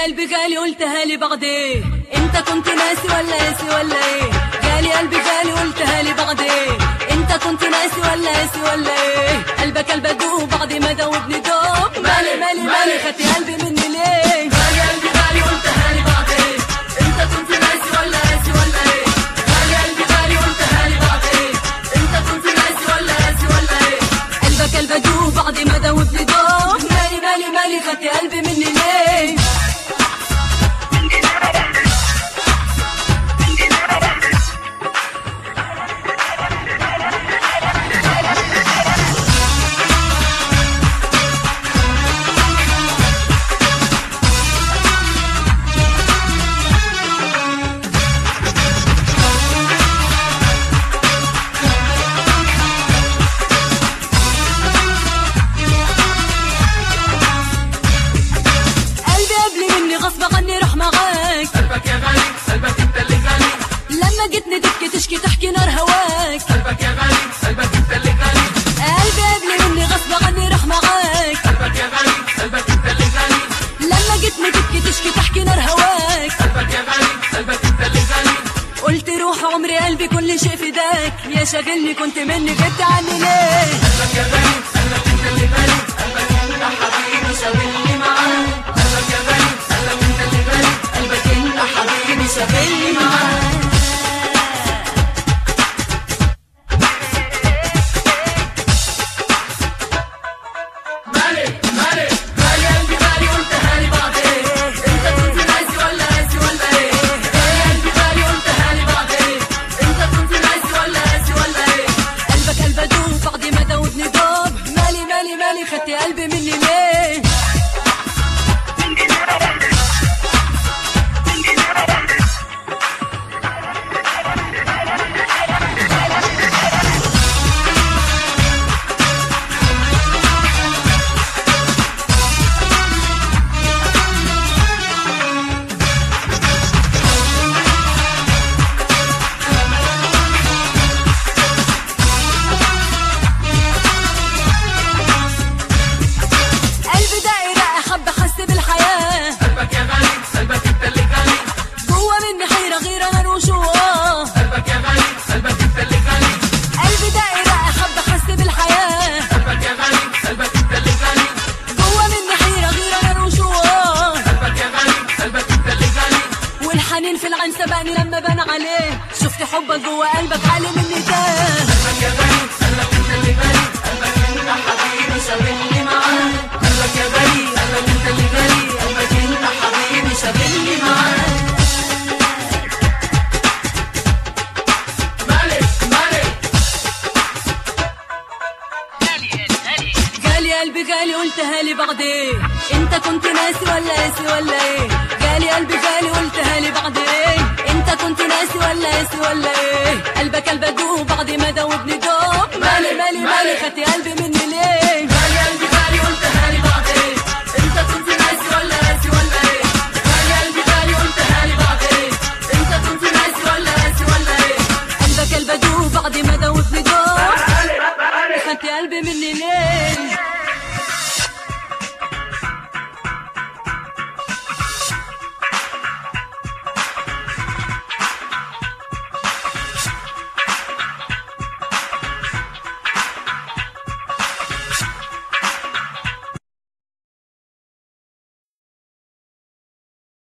قلبي غالي قلتها لي بعدين انت كنت ناسي ولا قاسي ولا ايه جالي قلبي غالي قلتها لي بعدين انت كنت ناسي ولا قاسي ولا ايه قلبك قلب ادوب بعد ما دوبني دوب مالي مالي مالي خدتي قلبي مني ليه غالي قلبي غالي قلتها لي بعدين انت كنت ناسي ولا قاسي ولا ايه غالي قلبي غالي قلتها لي بعدين انت كنت ناسي ولا قاسي ولا ايه قلبك قلب ادوب بعد ما دوبني دوب مالي مالي مالي خدتي قلبي مني ليه قلبي قبل مني غصب عني روح معاك قلبك يا غالي قلبك انت اللي غالي لما جيتني تبكي تشكي تحكي نار هواك قلبك يا غالي قلبك انت اللي غالي قلبي قبل مني غصب عني روح معاك قلبك يا غالي قلبك انت اللي غالي لما جيتني تبكي تشكي تحكي نار هواك قلبك يا غالي قلبك انت اللي غالي قلت روح عمري قلبي كل شيء فداك يا شاغلني كنت مني غبت عني ليه قلبك يا غالي قلبك انت اللي غالي قلبك انت حبيبي شاغلني معاك قلبك يا غالي قلبك انت اللي غالي قلبك انت حبيبي شاغلني معاك مالي مالي مالي قلبي مالي قلتها لي بعدين انت كنت ناسي ولا قاسي ولا ايه مالي قلبي مالي قلتها لي بعدين انت كنت ناسي ولا قاسي ولا ايه قلبك قلب ادوب بعد ما دوبني دوب مالي مالي مالي خدتي قلبي مني ليه قلبي دايرة حب احس بالحياة قلبك يا غالي قلبك انت اللي غالي جوا مني حيرة غير انا وشواه قلبك يا غالي قلبك انت اللي غالي قلبي دايرة حب احس بالحياة قلبك يا غالي قلبك انت اللي غالي جوا مني حيرة غير انا وشواه قلبك يا غالي قلبك انت اللي غالي والحنين في العين سبقني لما بان عليه شفت حبك جوا قلبك عالي مني تاه قلبك يا غالي قلبك انت اللي غالي قلبك انت حبيبي شاغلني معاك قلبك يا غالي قلبك انت اللي غالي قلبك انت حبيبي شاغلني معاك مالك مالك جالي قلبي غالي قلتها لي بعدين انت كنت ناسي ولا قاسي ولا ايه جالي قلبي غالي قلتها لي بعدين انت كنت ناسي ولا قاسي ولا ايه قلبك قلب ادوب بعد ما دوبني دوب مالي مالي مالي خدتي قلبي مني ليه غالي قلبي غالي قلتها لي بعدين انت كنت ناسي ولا قاسي ولا ايه غالي قلبي غالي قلتها لي بعدين انت كنت ناسي ولا قاسي ولا ايه قلبك قلب ادوب بعد ما دوبني دوب خدتي قلبي مني ليه